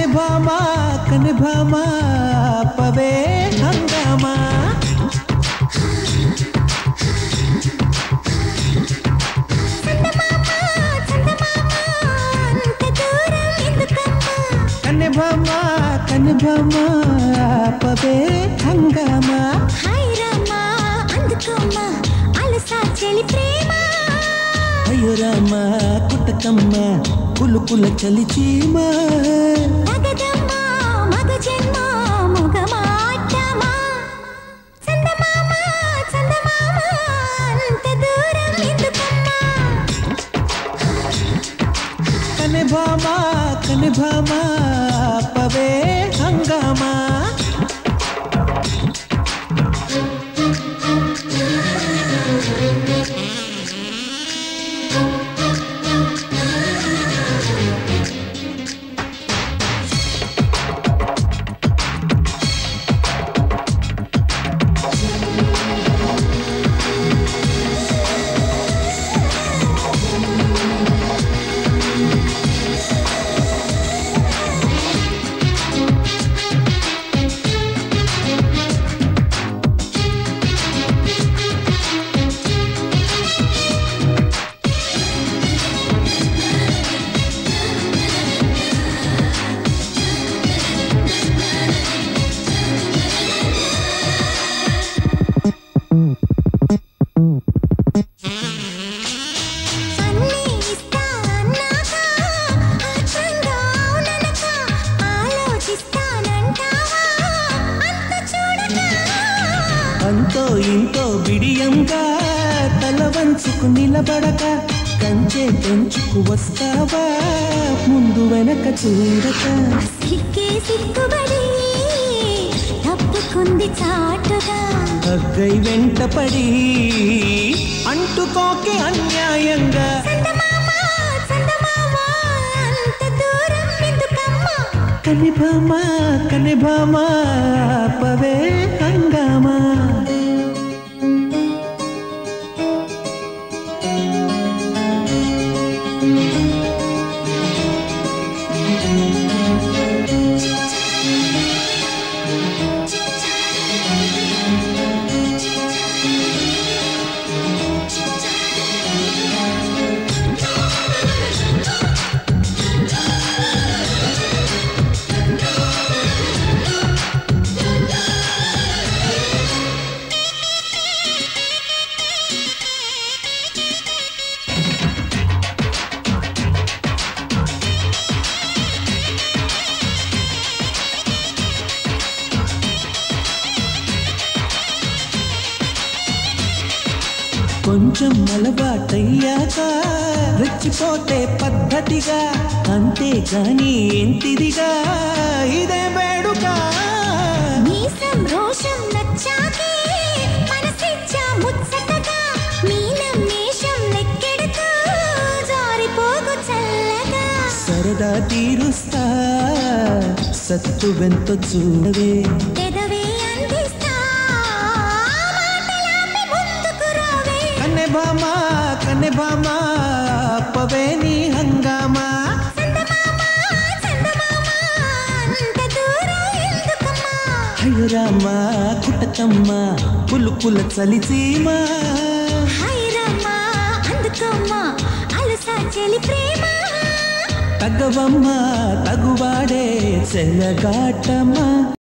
కనిభామా కనిభామా పవే హంగామా కనిభామా కనిభామా పవే హంగామా అయ్యో రామ కుట్టకమ్మ కులుకుల చలిచీమా కనిభామా కనిభామా పవే హంగామా అంతో ఇంతో బిడియంగా తల వంచుకు నిలబడక కంచె పెంచుకు వస్తావా ముందు వెనక చూడక సిక్కే సిక్కుబడి తప్పుకుంది చాటుగా అగ్గై వెంటపడి అంటుకోకే అన్యాయంగా చందమామ చందమామ అంత దూరం ఎందుకమ్మా కనిభామా కనిభామా పవే హంగామా కొంచెం అలవాటయ్యాక రెచ్చిపోతే పద్ధతిగా అంతేగాని ఏంటిదిగా ఇదే వేడుక మీసం రోషం నచ్చాకే మనసిచ్చా ముచ్చటగా మీనం మేషం లెక్కెడుతూ జారిపోగు చల్లగా సరదా తీరుస్తా సత్తువెంతో చూడవే పెదవే అందిస్తా మాటలాపి ముందుకు రావే కన్నెభామా కన్నెభామా పవే నీ హంగామా చందమామ చందమామ అంత దూరం ఎందుకమ్మా అయ్యో రామా కుటకమ్మ పులుకుల చలిసీమా హైరమ్మా అందుకోమ్మా అలసా చెలి ప్రేమ తగ్గవమ్మ తగువాడే చెల్లగాటమ్మా